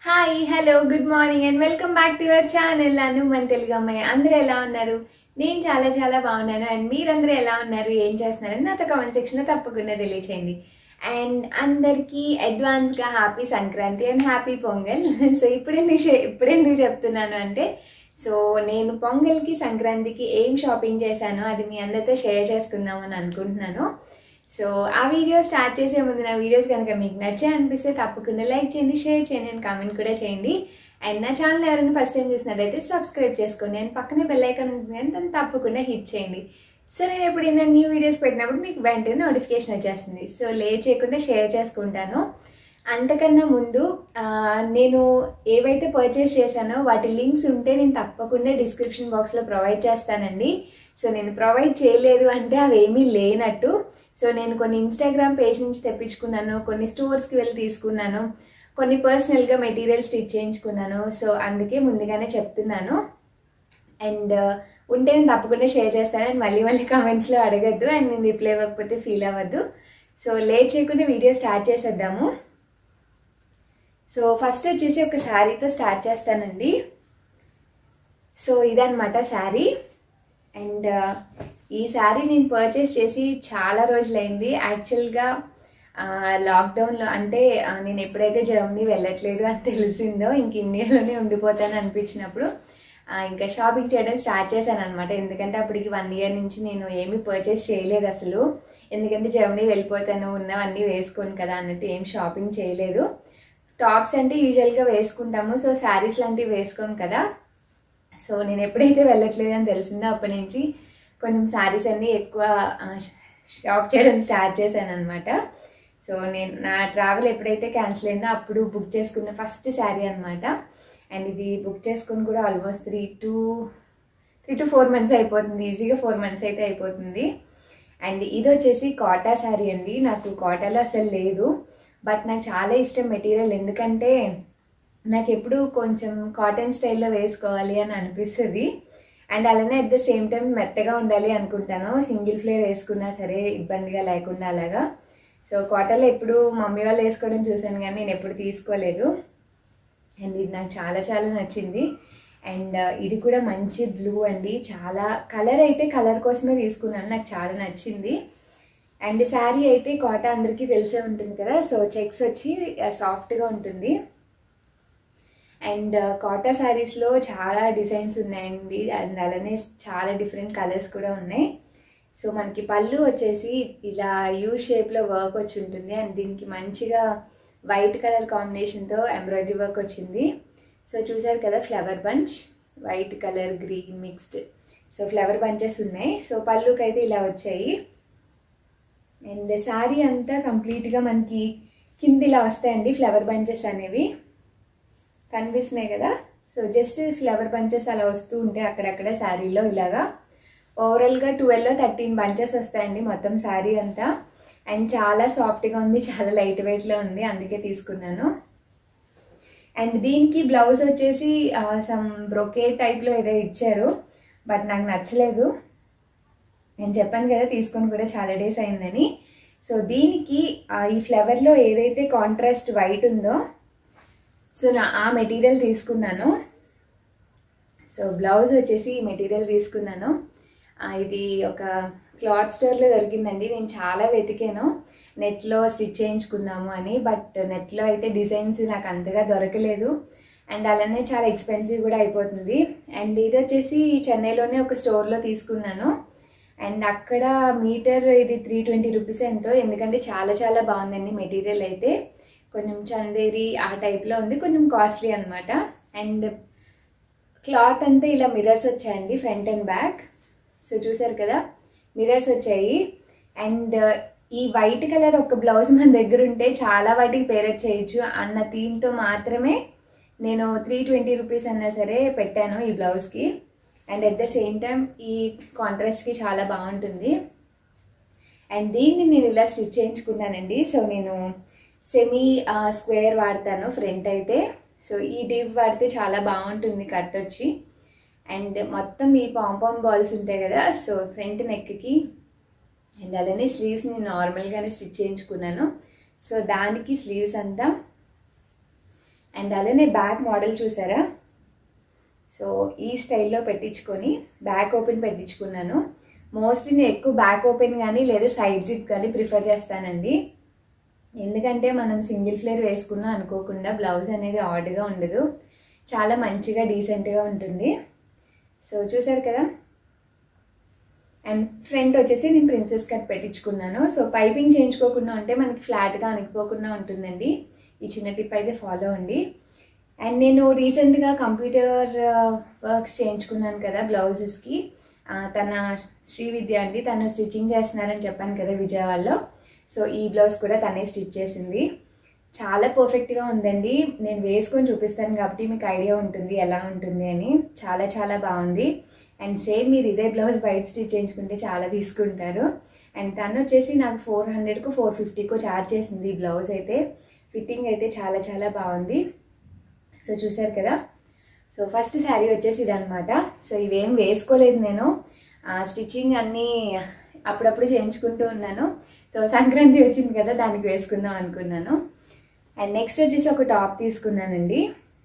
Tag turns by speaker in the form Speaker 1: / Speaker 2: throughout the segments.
Speaker 1: hi hello good morning and welcome back to your channel Anu మన తెలుగు అమ్మాయి అందరూ ఎలా ఉన్నారు నేను చాలా చాలా బాగున్నాను అండ్ మీరందరూ ఎలా ఉన్నారు ఏం చేస్తున్నారని నాతో కామెంట్ సెక్షన్లో తప్పకుండా తెలియచేయండి అండ్ అందరికీ అడ్వాన్స్గా happy Sankranti and happy Pongal so ఇప్పుడు ఎందుకు షే- ఇప్పుడు ఎందుకు చెప్తున్నాను అంటే సో నేను పొంగల్కి సంక్రాంతికి ఏం షాపింగ్ చేశానో అది మీ అందరితో షేర్ చేసుకుందామని అనుకుంటున్నాను సో ఆ వీడియో స్టార్ట్ చేసే ముందు నా వీడియోస్ కనుక మీకు నచ్చే అనిపిస్తే తప్పకుండా లైక్ చేయండి షేర్ చేయండి అండ్ కామెంట్ కూడా చేయండి అండ్ నా ఛానల్ ఎవరైనా ఫస్ట్ టైం చూసినట్లయితే సబ్స్క్రైబ్ చేసుకోండి అండ్ పక్కనే బెల్ ఐకాన్ ఉంటుంది కానీ దాన్ని తప్పకుండా హిట్ చేయండి సో నేను ఎప్పుడైనా న్యూ వీడియోస్ పెట్టినప్పుడు మీకు వెంటనే నోటిఫికేషన్ వచ్చేస్తుంది సో లేట్ చేయకుండా షేర్ చేసుకుంటాను అంతకన్నా ముందు ఆ, నేను ఏవైతే పర్చేస్ చేశానో వాటి లింక్స్ ఉంటే నేను తప్పకుండా డిస్క్రిప్షన్ బాక్స్లో ప్రొవైడ్ చేస్తానండి సో నేను ప్రొవైడ్ చేయలేదు అంటే అవి ఏమీ లేనట్టు సో నేను కొన్ని ఇన్స్టాగ్రామ్ పేజ్ నుంచి తెప్పించుకున్నాను కొన్ని స్టోర్స్కి వెళ్ళి తీసుకున్నాను కొన్ని పర్సనల్గా మెటీరియల్ స్టిచ్ చేయించుకున్నాను సో అందుకే ముందుగానే చెప్తున్నాను అండ్ ఉంటే నేను తప్పకుండా షేర్ చేస్తాను అండ్ మళ్ళీ మళ్ళీ కామెంట్స్లో అడగద్దు అండ్ నేను రిప్లై ఇవ్వకపోతే ఫీల్ అవ్వద్దు సో లేట్ చేయకుండా వీడియో స్టార్ట్ చేసేద్దాము సో ఫస్ట్ వచ్చేసి ఒక శారీతో స్టార్ట్ చేస్తానండి సో ఇదన్నమాట శారీ అండ్ ఈ శారీ నేను పర్చేస్ చేసి చాలా రోజులైంది యాక్చువల్గా లాక్డౌన్లో అంటే ఆ, నేను ఎప్పుడైతే జర్మనీ వెళ్ళట్లేదు అని తెలిసిందో ఇంక ఇండియాలోనే ఉండిపోతాను అనిపించినప్పుడు ఆ, ఇంకా షాపింగ్ చేయడం స్టార్ట్ చేశాను అనమాట ఎందుకంటే అప్పటికి వన్ ఇయర్ నుంచి నేను ఏమీ పర్చేస్ చేయలేదు అసలు ఎందుకంటే జర్మనీ వెళ్ళిపోతాను ఉన్నవన్నీ వేసుకోను కదా అన్నట్టు ఏం షాపింగ్ చేయలేదు టాప్స్ అంటే యూజువల్గా వేసుకుంటాము సో శారీస్ లాంటివి వేసుకోము కదా సో నేను ఎప్పుడైతే వెళ్ళట్లేదు అని తెలిసిందో అప్పటి నుంచి కొంచెం శారీస్ అన్నీ ఎక్కువ ఆ, షాప్ చేయడం స్టార్ట్ చేశాను అనమాట సో నేను నా ట్రావెల్ ఎప్పుడైతే క్యాన్సిల్ అయిందో అప్పుడు బుక్ చేసుకున్న ఫస్ట్ శారీ అనమాట అండ్ ఇది బుక్ చేసుకుని కూడా almost three to three to four months అయిపోతుంది ఈజీగా ఫోర్ మంత్స్ అయితే అయిపోతుంది అండ్ ఇది వచ్చేసి కాటా శారీ అండి నాకు కాటాలో అసలు లేదు బట్ నాకు చాలా ఇష్టం మెటీరియల్ ఎందుకంటే నాకు ఎప్పుడు కొంచెం కాటన్ స్టైల్లో వేసుకోవాలి అని అనిపిస్తుంది అండ్ అలానే అట్ ద సేమ్ టైం మెత్తగా ఉండాలి అనుకుంటాను సింగిల్ ఫ్లేర్ వేసుకున్నా సరే ఇబ్బందిగా లేకుండా అలాగా సో కాటన్లో ఎప్పుడు మమ్మీ వాళ్ళు వేసుకోవడం చూశాను కానీ నేను ఎప్పుడు తీసుకోలేదు అండ్ ఇది నాకు చాలా చాలా నచ్చింది అండ్ ఇది కూడా మంచి బ్లూ అండి చాలా కలర్ అయితే కలర్ కోసమే తీసుకున్నాను నాకు చాలా నచ్చింది అండ్ శారీ అయితే కాట అందరికీ తెలిసే ఉంటుంది కదా సో చెక్స్ వచ్చి సాఫ్ట్గా ఉంటుంది అండ్ కాటా శారీస్లో చాలా డిజైన్స్ ఉన్నాయండి అండ్ అలానే చాలా డిఫరెంట్ కలర్స్ కూడా ఉన్నాయి సో మనకి పళ్ళు వచ్చేసి ఇలా యూ షేప్లో వర్క్ వచ్చి ఉంటుంది అండ్ దీనికి మంచిగా వైట్ కలర్ కాంబినేషన్తో ఎంబ్రాయిడరీ వర్క్ వచ్చింది సో చూసారు కదా flower bunch white colour green mixed so flower bunches ఉన్నాయి సో పళ్ళుకి అయితే ఇలా వచ్చాయి అండ్ శారీ అంతా కంప్లీట్గా మనకి కింద ఇలా వస్తాయండి ఫ్లవర్ బంచెస్ అనేవి కనిపిస్తున్నాయి కదా సో జస్ట్ ఫ్లవర్ బంచెస్ అలా వస్తూ ఉంటాయి అక్కడక్కడ శారీలో ఇలాగా ఓవరాల్గా ట్వెల్వ్ థర్టీన్ బంచెస్ వస్తాయండి మొత్తం శారీ అంతా అండ్ చాలా సాఫ్ట్గా ఉంది చాలా లైట్ వెయిట్లో ఉంది అందుకే తీసుకున్నాను అండ్ దీనికి బ్లౌజ్ వచ్చేసి సమ్ బ్రొకేట్ టైప్లో ఏదో ఇచ్చారు బట్ నాకు నచ్చలేదు నేను చెప్పాను కదా తీసుకొని కూడా చాలా డేస్ అయిందని సో దీనికి ఆ, ఈ ఫ్లవర్లో ఏదైతే కాంట్రాస్ట్ వైట్ ఉందో సో నా ఆ మెటీరియల్ తీసుకున్నాను సో బ్లౌజ్ వచ్చేసి ఈ మెటీరియల్ తీసుకున్నాను ఆ, ఇది ఒక క్లాత్ స్టోర్లో దొరికిందండి నేను చాలా వెతికాను నెట్లో స్టిచ్ చేయించుకుందాము అని బట్ నెట్లో అయితే డిజైన్స్ నాకు అంతగా దొరకలేదు అండ్ అలానే చాలా ఎక్స్పెన్సివ్ కూడా అయిపోతుంది అండ్ ఇది వచ్చేసి చెన్నైలోనే ఒక స్టోర్లో తీసుకున్నాను అండ్ అక్కడ మీటర్ ఇది త్రీ ట్వంటీ రూపీస్ ఎంతో ఎందుకంటే చాలా చాలా బాగుందండి మెటీరియల్ అయితే కొంచెం చందేరి ఆ టైప్లో ఉంది కొంచెం కాస్ట్లీ అనమాట అండ్ క్లాత్ అంతా ఇలా మిర్రర్స్ వచ్చాయండి ఫ్రంట్ అండ్ బ్యాక్ సో చూసారు కదా మిర్రర్స్ వచ్చాయి అండ్ ఈ వైట్ కలర్ ఒక బ్లౌజ్ మన దగ్గర ఉంటే చాలా వాటికి పేరప్ చేయొచ్చు అన్న థీమ్తో మాత్రమే నేను త్రీ ట్వంటీ రూపీస్ అన్నా సరే పెట్టాను ఈ బ్లౌజ్కి and at the same time ఈ కాంట్రాస్ట్కి చాలా బాగుంటుంది అండ్ దీన్ని నేను ఇలా స్టిచ్ చేయించుకున్నానండి సో నేను సెమీ స్క్వేర్ వాడతాను ఫ్రంట్ అయితే సో ఈ డిప్ వాడితే చాలా బాగుంటుంది కట్ వచ్చి అండ్ మొత్తం ఈ పాంపామ్ బాల్స్ ఉంటాయి కదా సో ఫ్రంట్ నెక్కి అండ్ అలానే స్లీవ్స్ నేను నార్మల్గానే స్టిచ్ చేయించుకున్నాను సో దానికి స్లీవ్స్ అంతా అండ్ అలానే బ్యాక్ మోడల్ చూసారా సో ఈ స్టైల్లో పెట్టించుకొని బ్యాక్ ఓపెన్ పెట్టించుకున్నాను మోస్ట్లీ నేను ఎక్కువ బ్యాక్ ఓపెన్ కానీ లేదా సైడ్ జిప్ కానీ ప్రిఫర్ చేస్తానండి ఎందుకంటే మనం సింగిల్ ఫ్లేర్ వేసుకున్నా అనుకోకుండా బ్లౌజ్ అనేది ఆడ్గా ఉండదు చాలా మంచిగా డీసెంట్గా ఉంటుంది సో చూసారు కదా అండ్ ఫ్రంట్ వచ్చేసి నేను ప్రిన్సెస్ కట్ పెట్టించుకున్నాను సో పైపింగ్ చేయించుకోకుండా ఉంటే మనకి ఫ్లాట్గా అనిగిపోకుండా ఉంటుందండి ఈ చిన్న టిప్ అయితే ఫాలో అండి అండ్ నేను రీసెంట్గా కంప్యూటర్ వర్క్స్ చేయించుకున్నాను కదా బ్లౌజెస్కి తన శ్రీ విద్య అండి తను స్టిచ్చింగ్ చేస్తున్నారని చెప్పాను కదా విజయవాడలో సో ఈ బ్లౌజ్ కూడా తనే స్టిచ్ చేసింది చాలా పర్ఫెక్ట్గా ఉందండి నేను వేసుకొని చూపిస్తాను కాబట్టి మీకు ఐడియా ఉంటుంది ఎలా ఉంటుంది అని చాలా చాలా బాగుంది అండ్ సేమ్ మీరు ఇదే బ్లౌజ్ బయట స్టిచ్ చేయించుకుంటే చాలా తీసుకుంటారు అండ్ తను వచ్చేసి నాకు ఫోర్ హండ్రెడ్కు ఫోర్ ఫిఫ్టీకో ఛార్జ్ చేసింది ఈ బ్లౌజ్ అయితే ఫిట్టింగ్ అయితే చాలా చాలా బాగుంది సో చూసారు కదా సో ఫస్ట్ శారీ వచ్చేసి ఇదనమాట సో ఇవేం వేసుకోలేదు నేను స్టిచ్చింగ్ అన్నీ అప్పుడప్పుడు చేయించుకుంటూ ఉన్నాను సో సంక్రాంతి వచ్చింది కదా దానికి వేసుకుందాం అనుకున్నాను అండ్ నెక్స్ట్ వచ్చేసి ఒక టాప్ తీసుకున్నానండి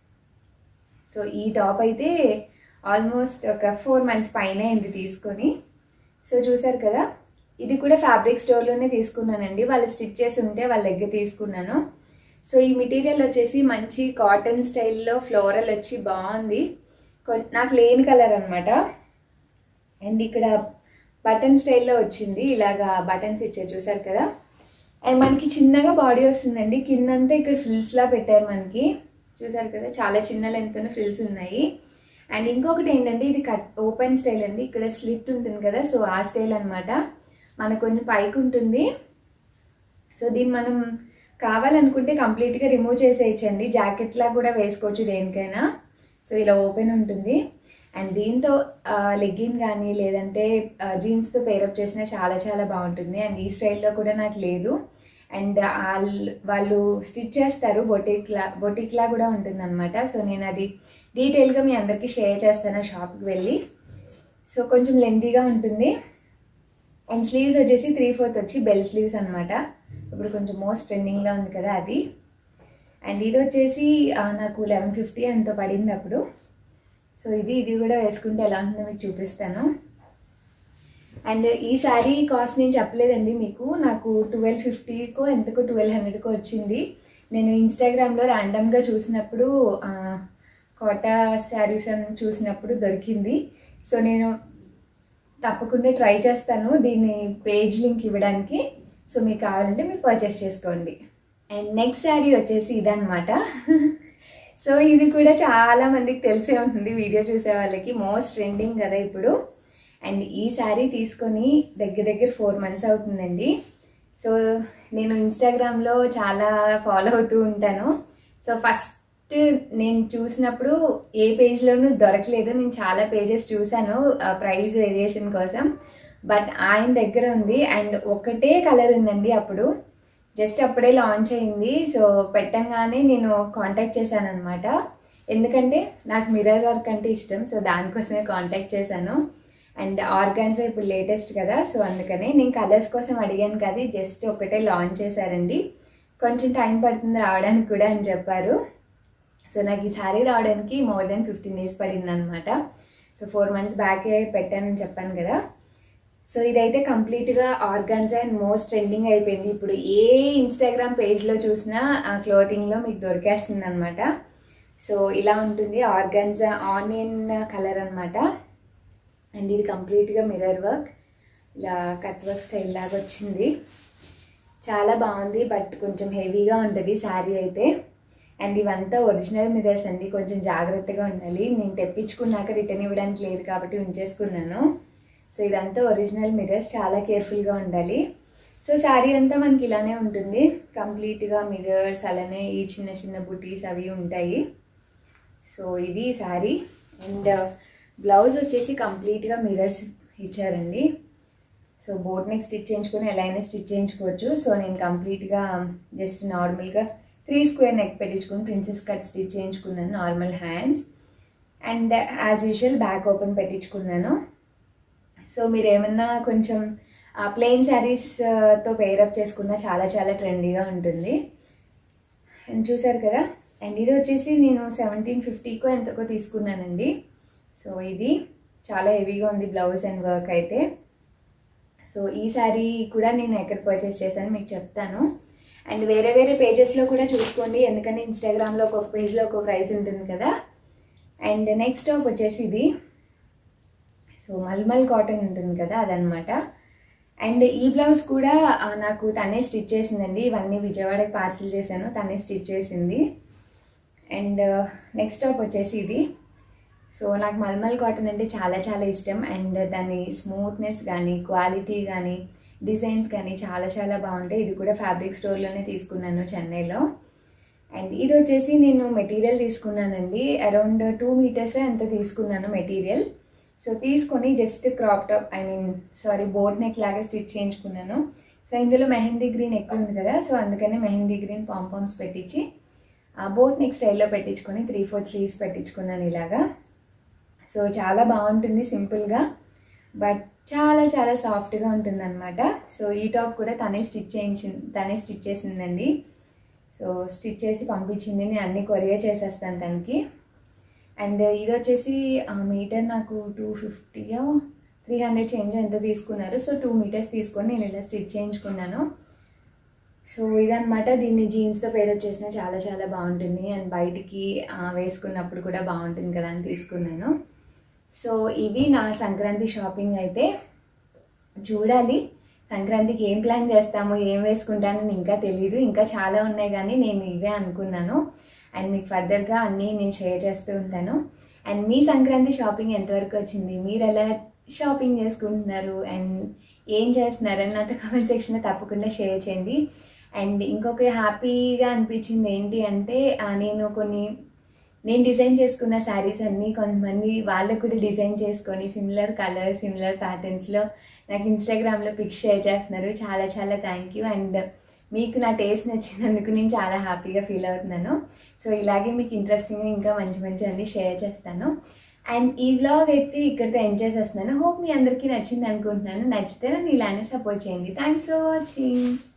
Speaker 1: సో ఈ టాప్ అయితే ఆల్మోస్ట్ ఒక ఫోర్ మంత్స్ పైన అయింది తీసుకొని సో చూసారు కదా ఇది కూడా ఫ్యాబ్రిక్ స్టోర్లోనే తీసుకున్నానండి వాళ్ళు స్టిచ్ చేసి ఉంటే వాళ్ళ దగ్గర తీసుకున్నాను సో ఈ మెటీరియల్ వచ్చేసి మంచి కాటన్ స్టైల్లో ఫ్లోరల్ వచ్చి బాగుంది నాకు లేని కలర్ అనమాట అండ్ ఇక్కడ బటన్ స్టైల్లో వచ్చింది ఇలాగా బటన్స్ ఇచ్చారు చూసారు కదా అండ్ మనకి చిన్నగా బాడీ వస్తుందండి కిందంతా ఇక్కడ ఫ్రిల్స్లా పెట్టారు మనకి చూసారు కదా చాలా చిన్న లెంత్లో ఫ్రిల్స్ ఉన్నాయి అండ్ ఇంకొకటి ఏంటంటే ఇది కట్ ఓపెన్ స్టైల్ అండి ఇక్కడ స్లిట్ ఉంటుంది కదా సో ఆ స్టైల్ అనమాట మనకు కొంచెం పైకి ఉంటుంది సో దీన్ని మనం కావాలనుకుంటే కంప్లీట్గా రిమూవ్ చేసేయచ్చండి జాకెట్లా కూడా వేసుకోవచ్చు దేనికైనా సో ఇలా ఓపెన్ ఉంటుంది అండ్ దీంతో లెగ్గిన్ కానీ లేదంటే జీన్స్తో పేరప్ చేసినా చాలా చాలా బాగుంటుంది అండ్ ఈ స్టైల్లో కూడా నాకు లేదు అండ్ వాళ్ళు స్టిచ్ చేస్తారు బొటిక్లా బొటిక్లా కూడా ఉంటుంది అనమాట సో నేను అది డీటెయిల్గా మీ అందరికీ షేర్ చేస్తాను షాప్కి వెళ్ళి సో కొంచెం లెంతీగా ఉంటుంది అండ్ స్లీవ్స్ వచ్చేసి త్రీ ఫోర్త్ వచ్చి బెల్ స్లీవ్స్ అనమాట ఇప్పుడు కొంచెం మోస్ట్ ట్రెండింగ్లో ఉంది కదా అది అండ్ ఇది వచ్చేసి నాకు లెవెన్ ఫిఫ్టీ ఎంతో పడింది అప్పుడు సో ఇది ఇది కూడా వేసుకుంటే ఎలా ఉంటుందో మీకు చూపిస్తాను అండ్ ఈ శారీ కాస్ట్ నేను చెప్పలేదండి మీకు నాకు ట్వెల్వ్ ఫిఫ్టీకో ఎంతకో ట్వెల్వ్ హండ్రెడ్కో వచ్చింది నేను ఇన్స్టాగ్రామ్లో ర్యాండమ్గా చూసినప్పుడు కోటా శారీస్ అని చూసినప్పుడు దొరికింది సో నేను తప్పకుండా ట్రై చేస్తాను దీన్ని పేజ్ లింక్ ఇవ్వడానికి సో మీకు కావాలంటే మీరు పర్చేస్ చేసుకోండి అండ్ నెక్స్ట్ శారీ వచ్చేసి ఇదనమాట సో ఇది కూడా చాలా మందికి తెలిసే ఉంటుంది వీడియో చూసే వాళ్ళకి మోస్ట్ ట్రెండింగ్ కదా ఇప్పుడు అండ్ ఈ శారీ తీసుకొని దగ్గర దగ్గర ఫోర్ మంత్స్ అవుతుందండి సో నేను ఇన్స్టాగ్రామ్లో చాలా ఫాలో అవుతూ ఉంటాను సో ఫస్ట్ నేను చూసినప్పుడు ఏ పేజ్లోనూ దొరకలేదు నేను చాలా పేజెస్ చూశాను ప్రైస్ వేరియేషన్ కోసం బట్ ఆయన దగ్గర ఉంది అండ్ ఒకటే కలర్ ఉందండి అప్పుడు జస్ట్ అప్పుడే లాంచ్ అయింది సో పెట్టంగానే నేను కాంటాక్ట్ చేశాను అనమాట ఎందుకంటే నాకు మిర్రర్ వర్క్ అంటే ఇష్టం సో దానికోసమే కాంటాక్ట్ చేశాను అండ్ ఆర్గాన్స్ ఇప్పుడు లేటెస్ట్ కదా సో అందుకనే నేను కలర్స్ కోసం అడిగాను కదా జస్ట్ ఒకటే లాంచ్ చేశారండి కొంచెం టైం పడుతుంది రావడానికి కూడా అని చెప్పారు సో నాకు ఈ శారీ రావడానికి మోర్ దెన్ ఫిఫ్టీన్ డేస్ పడింది అనమాట సో ఫోర్ మంత్స్ బ్యాకే పెట్టానని చెప్పాను కదా సో ఇదైతే కంప్లీట్గా ఆర్గాన్స్ అండ్ మోస్ట్ ట్రెండింగ్ అయిపోయింది ఇప్పుడు ఏ ఇన్స్టాగ్రామ్ పేజ్లో చూసినా ఆ క్లోతింగ్లో మీకు దొరికేస్తుంది అనమాట సో ఇలా ఉంటుంది ఆర్గాన్జా ఆనియన్ కలర్ అనమాట అండ్ ఇది కంప్లీట్గా మిర్రర్ వర్క్ ఇలా కట్ వర్క్ స్టైల్ లాగా వచ్చింది చాలా బాగుంది బట్ కొంచెం హెవీగా ఉంటుంది శారీ అయితే అండ్ ఇవంతా ఒరిజినల్ మిర్రర్స్ అండి కొంచెం జాగ్రత్తగా ఉండాలి నేను తెప్పించుకున్నాక రిటర్న్ ఇవ్వడానికి లేదు కాబట్టి ఉంచేసుకున్నాను సో ఇదంతా ఒరిజినల్ మిర్రర్స్ చాలా కేర్ఫుల్గా ఉండాలి సో శారీ అంతా మనకి ఇలానే ఉంటుంది కంప్లీట్గా మిర్రర్స్ అలానే ఈ చిన్న చిన్న బుటీస్ అవి ఉంటాయి సో ఇది శారీ అండ్ బ్లౌజ్ వచ్చేసి కంప్లీట్గా మిర్రర్స్ ఇచ్చారండి సో బోట్ నెక్ స్టిచ్ చేయించుకొని ఎలా అయినా స్టిచ్ చేయించుకోవచ్చు సో నేను కంప్లీట్గా జస్ట్ నార్మల్గా త్రీ స్క్వేర్ నెక్ పెట్టించుకొని ప్రిన్సెస్ కట్ స్టిచ్ చేయించుకున్నాను normal hands and as usual back open పెట్టించుకున్నాను సో మీరు ఏమన్నా కొంచెం ప్లెయిన్ శారీస్తో పేరప్ చేసుకున్నా చాలా చాలా ట్రెండీగా ఉంటుంది అండ్ చూసారు కదా అండ్ ఇది వచ్చేసి నేను సెవెంటీన్ ఫిఫ్టీకో ఎంతకో తీసుకున్నానండి సో ఇది చాలా హెవీగా ఉంది బ్లౌజ్ అండ్ వర్క్ అయితే సో ఈ శారీ కూడా నేను ఎక్కడ పర్చేస్ చేశాను మీకు చెప్తాను అండ్ వేరే వేరే పేజెస్లో కూడా చూసుకోండి ఎందుకంటే ఇన్స్టాగ్రామ్లో ఒక్కొక్క పేజ్లో ఒక్కొక్క ప్రైస్ ఉంటుంది కదా అండ్ నెక్స్ట్ టాప్ వచ్చేసి ఇది సో మల్మల్ కాటన్ ఉంటుంది కదా అదనమాట అండ్ ఈ బ్లౌజ్ కూడా ఆ, నాకు తనే స్టిచ్ చేసిందండి ఇవన్నీ విజయవాడకి పార్సిల్ చేశాను తనే స్టిచ్ చేసింది అండ్ నెక్స్ట్ టాప్ వచ్చేసి ఇది సో నాకు మల్మల్ కాటన్ అంటే చాలా చాలా ఇష్టం అండ్ దాని స్మూత్నెస్ కానీ క్వాలిటీ కానీ డిజైన్స్ కానీ చాలా చాలా బాగుంటాయి ఇది కూడా ఫ్యాబ్రిక్ స్టోర్లోనే తీసుకున్నాను చెన్నైలో అండ్ ఇది వచ్చేసి నేను మెటీరియల్ తీసుకున్నానండి అరౌండ్ టూ మీటర్స్ ఎంత తీసుకున్నాను మెటీరియల్ సో తీసుకొని just crop top I mean sorry boat neck లాగా స్టిచ్ చేయించుకున్నాను సో ఇందులో మెహందీ గ్రీన్ ఎక్కువ ఉంది కదా సో అందుకనే మెహందీ గ్రీన్ పాంపామ్స్ పెట్టించి ఆ బోట్ నెక్ స్టైల్లో పెట్టించుకొని త్రీ ఫోర్ స్లీవ్స్ పెట్టించుకున్నాను ఇలాగా సో చాలా బాగుంటుంది సింపుల్గా బట్ చాలా చాలా సాఫ్ట్గా ఉంటుంది అనమాట సో ఈ టాప్ కూడా తనే స్టిచ్ చేయించింది తనే స్టిచ్ చేసిందండి సో స్టిచ్ చేసి పంపించింది నేను అన్ని కొరియర్ చేసేస్తాను తనకి అండ్ ఇది వచ్చేసి ఆ మీటర్ నాకు టూ ఫిఫ్టీయో త్రీ హండ్రెడ్ చేంజ్ ఎంత తీసుకున్నారు సో టూ మీటర్స్ తీసుకొని నేను ఇలా స్టిచ్ చేయించుకున్నాను సో ఇదనమాట దీన్ని జీన్స్తో పేరప్ చేసిన చాలా చాలా బాగుంటుంది అండ్ బయటికి ఆ, వేసుకున్నప్పుడు కూడా బాగుంటుంది కదా అని తీసుకున్నాను సో ఇవి నా సంక్రాంతి షాపింగ్ అయితే చూడాలి సంక్రాంతికి ఏం ప్లాన్ చేస్తాము ఏం వేసుకుంటానని ఇంకా తెలియదు ఇంకా చాలా ఉన్నాయి కానీ నేను ఇవే అనుకున్నాను అండ్ మీకు ఫర్దర్గా అన్నీ నేను షేర్ చేస్తూ ఉంటాను అండ్ మీ సంక్రాంతి షాపింగ్ ఎంతవరకు వచ్చింది మీరు ఎలా షాపింగ్ చేసుకుంటున్నారు అండ్ ఏం చేస్తున్నారని నాతో కామెంట్ సెక్షన్లో తప్పకుండా షేర్ చేయండి అండ్ ఇంకొకటి హ్యాపీగా అనిపించింది ఏంటి అంటే ఆ, నేను కొన్ని నేను డిజైన్ చేసుకున్న శారీస్ అన్నీ కొంతమంది వాళ్ళకు కూడా డిజైన్ చేసుకొని సిమిలర్ కలర్ సిమిలర్ ప్యాటర్న్స్లో నాకు ఇన్స్టాగ్రామ్లో పిక్స్ షేర్ చేస్తున్నారు చాలా చాలా థ్యాంక్ యూ అండ్ మీకు నా టేస్ట్ నచ్చినందుకు నేను చాలా హ్యాపీగా ఫీల్ అవుతున్నాను సో ఇలాగే మీకు ఇంట్రెస్టింగ్గా ఇంకా మంచి మంచి అన్ని షేర్ చేస్తాను అండ్ ఈ వ్లాగ్ అయితే ఇక్కడితో ఎండ్ చేసేస్తున్నాను హోప్ మీ అందరికీ నచ్చింది అనుకుంటున్నాను నచ్చితే నన్ను ఇలానే సపోర్ట్ చేయండి థ్యాంక్స్ ఫర్ వాచింగ్